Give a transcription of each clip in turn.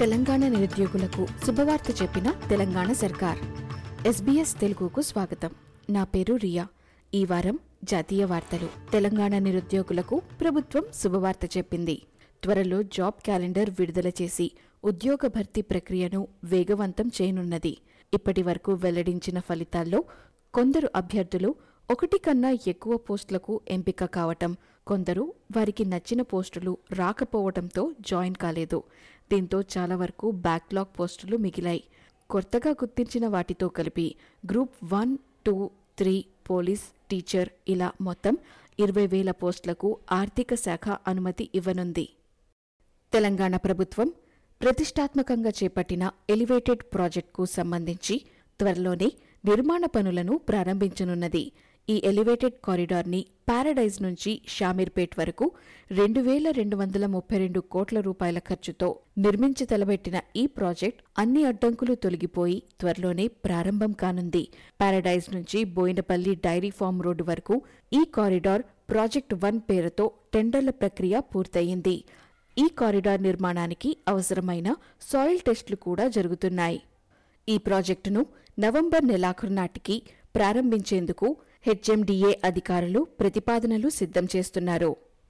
తెలంగాణ నిరుద్యోగులకు శుభవార్త చెప్పిన తెలంగాణ సర్కార్ ఎస్బీఎస్ తెలుగుకు స్వాగతం నా పేరు రియా ఈ వారం జాతీయ వార్తలు తెలంగాణ నిరుద్యోగులకు ప్రభుత్వం శుభవార్త చెప్పింది త్వరలో జాబ్ క్యాలెండర్ విడుదల చేసి ఉద్యోగ భర్తీ ప్రక్రియను వేగవంతం చేయనున్నది ఇప్పటి వరకు వెల్లడించిన ఫలితాల్లో కొందరు అభ్యర్థులు ఒకటి కన్నా ఎక్కువ పోస్టులకు ఎంపిక కావటం కొందరు వారికి నచ్చిన పోస్టులు రాకపోవటంతో జాయిన్ కాలేదు దీంతో చాలా వరకు బ్యాక్లాగ్ పోస్టులు మిగిలాయి కొత్తగా గుర్తించిన వాటితో కలిపి group one two three police teacher ఇలా మొత్తం ఇరవై వేల పోస్టులకు ఆర్థిక శాఖ అనుమతి ఇవ్వనుంది తెలంగాణ ప్రభుత్వం ప్రతిష్టాత్మకంగా చేపట్టిన ఎలివేటెడ్ ప్రాజెక్టుకు సంబంధించి త్వరలోనే నిర్మాణ పనులను ప్రారంభించనున్నది ఈ ఎలివేటెడ్ కారిడార్ని పారడైజ్ నుంచి షామీర్పేట్ వరకు రెండు వేల రెండు వందల ముప్పై రెండు కోట్ల రూపాయల ఖర్చుతో నిర్మించి తలబెట్టిన ఈ ప్రాజెక్ట్ అన్ని అడ్డంకులు తొలగిపోయి త్వరలోనే ప్రారంభం కానుంది పారడైజ్ నుంచి బోయినపల్లి డైరీ ఫామ్ రోడ్డు వరకు ఈ కారిడార్ ప్రాజెక్ట్ వన్ పేరుతో టెండర్ల ప్రక్రియ పూర్తయింది ఈ కారిడార్ నిర్మాణానికి అవసరమైన సాయిల్ టెస్టులు కూడా జరుగుతున్నాయి ఈ ప్రాజెక్టును నవంబర్ నెలాఖరు నాటికి ప్రారంభించేందుకు హెచ్ఎండిఏ అధికారులు ప్రతిపాదనలు సిద్ధం చేస్తున్నారు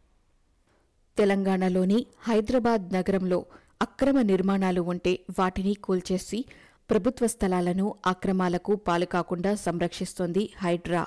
తెలంగాణలోని హైదరాబాద్ నగరంలో అక్రమ నిర్మాణాలు ఉంటే వాటిని కూల్చేసి ప్రభుత్వ స్థలాలను అక్రమాలకు పాలుకాకుండా సంరక్షిస్తోంది హైడ్రా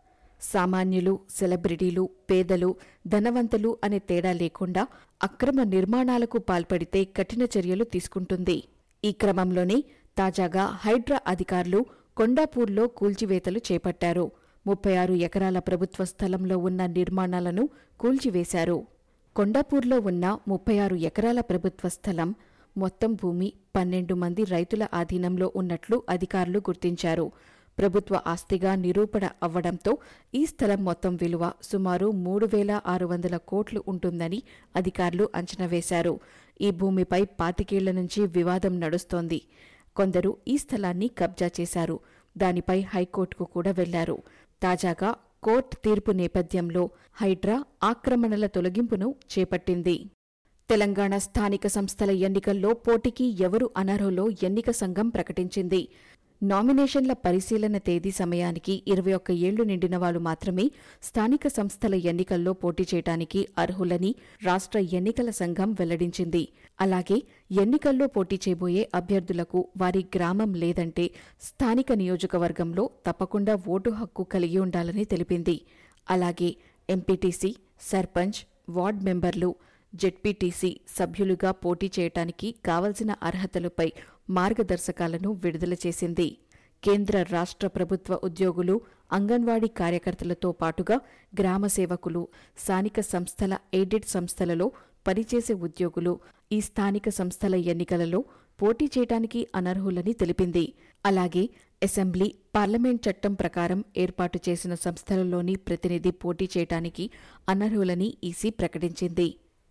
సామాన్యులు సెలబ్రిటీలు పేదలు ధనవంతులు అనే తేడా లేకుండా అక్రమ నిర్మాణాలకు పాల్పడితే కఠిన చర్యలు తీసుకుంటుంది ఈ క్రమంలోనే తాజాగా హైడ్రా అధికారులు కొండాపూర్లో కూల్చివేతలు చేపట్టారు ముప్పై ఆరు ఎకరాల ప్రభుత్వ స్థలంలో ఉన్న నిర్మాణాలను కూల్చివేశారు కొండాపూర్లో ఉన్న ముప్పై ఆరు ఎకరాల ప్రభుత్వ స్థలం మొత్తం భూమి పన్నెండు మంది రైతుల ఆధీనంలో ఉన్నట్లు అధికారులు గుర్తించారు ప్రభుత్వ ఆస్తిగా నిరూపణ అవ్వడంతో ఈ స్థలం మొత్తం విలువ సుమారు మూడు వేల ఆరు వందల కోట్లు ఉంటుందని అధికారులు అంచనా వేశారు ఈ భూమిపై పాతికేళ్ల నుంచి వివాదం నడుస్తోంది కొందరు ఈ స్థలాన్ని కబ్జా చేశారు దానిపై హైకోర్టుకు కూడా వెళ్లారు తాజాగా కోర్టు తీర్పు నేపథ్యంలో హైడ్రా ఆక్రమణల తొలగింపును చేపట్టింది తెలంగాణ స్థానిక సంస్థల ఎన్నికల్లో పోటీకి ఎవరు అనర్హులో ఎన్నిక సంఘం ప్రకటించింది నామినేషన్ల పరిశీలన తేదీ సమయానికి ఇరవై ఒక్క ఏళ్లు నిండిన వారు మాత్రమే స్థానిక సంస్థల ఎన్నికల్లో పోటీ చేయడానికి అర్హులని రాష్ట్ర ఎన్నికల సంఘం వెల్లడించింది అలాగే ఎన్నికల్లో పోటీ చేయబోయే అభ్యర్థులకు వారి గ్రామం లేదంటే స్థానిక నియోజకవర్గంలో తప్పకుండా ఓటు హక్కు కలిగి ఉండాలని తెలిపింది అలాగే ఎంపీటీసీ సర్పంచ్ వార్డ్ మెంబర్లు జెడ్పీటీసీ సభ్యులుగా పోటీ చేయటానికి కావలసిన అర్హతలపై మార్గదర్శకాలను విడుదల చేసింది కేంద్ర రాష్ట్ర ప్రభుత్వ ఉద్యోగులు అంగన్వాడీ కార్యకర్తలతో పాటుగా గ్రామ సేవకులు స్థానిక సంస్థల ఎయిడెడ్ సంస్థలలో పనిచేసే ఉద్యోగులు ఈ స్థానిక సంస్థల ఎన్నికలలో పోటీ చేయడానికి అనర్హులని తెలిపింది అలాగే అసెంబ్లీ పార్లమెంట్ చట్టం ప్రకారం ఏర్పాటు చేసిన సంస్థలలోని ప్రతినిధి పోటీ చేయడానికి అనర్హులని ఈసీ ప్రకటించింది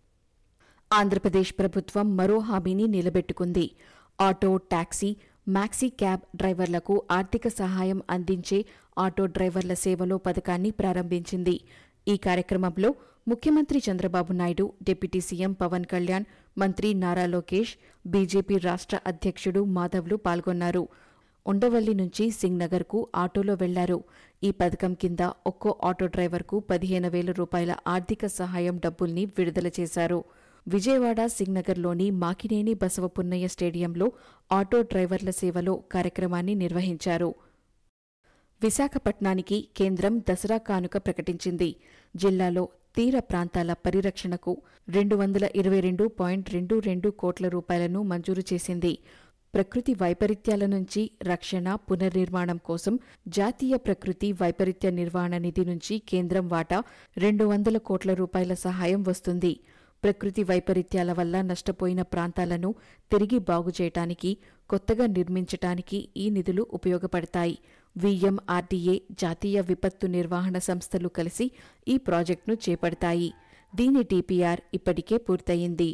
ఆంధ్రప్రదేశ్ ప్రభుత్వం మరో హామీని నిలబెట్టుకుంది ఆటో టాక్సీ మ్యాక్సీ క్యాబ్ డ్రైవర్లకు ఆర్థిక సహాయం అందించే ఆటో డ్రైవర్ల సేవలో పథకాన్ని ప్రారంభించింది ఈ కార్యక్రమంలో ముఖ్యమంత్రి చంద్రబాబు నాయుడు డిప్యూటీ సీఎం పవన్ కళ్యాణ్ మంత్రి నారా లోకేష్ బీజేపీ రాష్ట్ర అధ్యక్షుడు మాధవ్లు పాల్గొన్నారు ఉండవల్లి నుంచి సింగ్నగర్కు ఆటోలో వెళ్లారు ఈ పథకం కింద ఒక్కో ఆటో డ్రైవర్కు పదిహేను వేల రూపాయల ఆర్థిక సహాయం డబ్బుల్ని విడుదల చేశారు విజయవాడ సింగ్నగర్లోని మాకినేని బసవపున్నయ్య స్టేడియంలో ఆటో డ్రైవర్ల సేవలో కార్యక్రమాన్ని నిర్వహించారు విశాఖపట్నానికి కేంద్రం దసరా కానుక ప్రకటించింది జిల్లాలో తీర ప్రాంతాల పరిరక్షణకు రెండు వందల ఇరవై రెండు పాయింట్ రెండు రెండు కోట్ల రూపాయలను మంజూరు చేసింది ప్రకృతి వైపరీత్యాల నుంచి రక్షణ పునర్నిర్మాణం కోసం జాతీయ ప్రకృతి వైపరీత్య నిర్వహణ నిధి నుంచి కేంద్రం వాటా రెండు వందల కోట్ల రూపాయల సహాయం వస్తుంది ప్రకృతి వైపరీత్యాల వల్ల నష్టపోయిన ప్రాంతాలను తిరిగి బాగుచేయటానికి కొత్తగా నిర్మించటానికి ఈ నిధులు ఉపయోగపడతాయి విఎంఆర్డీఏ జాతీయ విపత్తు నిర్వహణ సంస్థలు కలిసి ఈ ప్రాజెక్టును చేపడతాయి దీని డిపిఆర్ ఇప్పటికే పూర్తయింది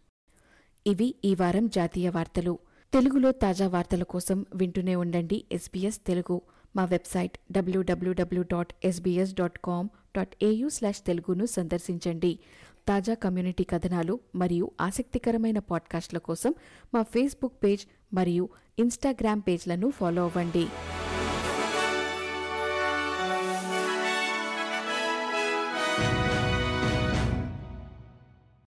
ఇవి ఈ వారం జాతీయ వార్తలు తెలుగులో తాజా వార్తల కోసం వింటూనే ఉండండి ఎస్బీఎస్ తెలుగు మా వెబ్సైట్ డబ్ల్యూడబ్ల్యూడబ్ల్యూ dot SBS dot com dot AU slash తెలుగును సందర్శించండి తాజా కమ్యూనిటీ కథనాలు మరియు ఆసక్తికరమైన పాడ్కాస్ట్ల కోసం మా ఫేస్బుక్ పేజ్ మరియు ఇన్స్టాగ్రామ్ పేజ్లను ఫాలో అవ్వండి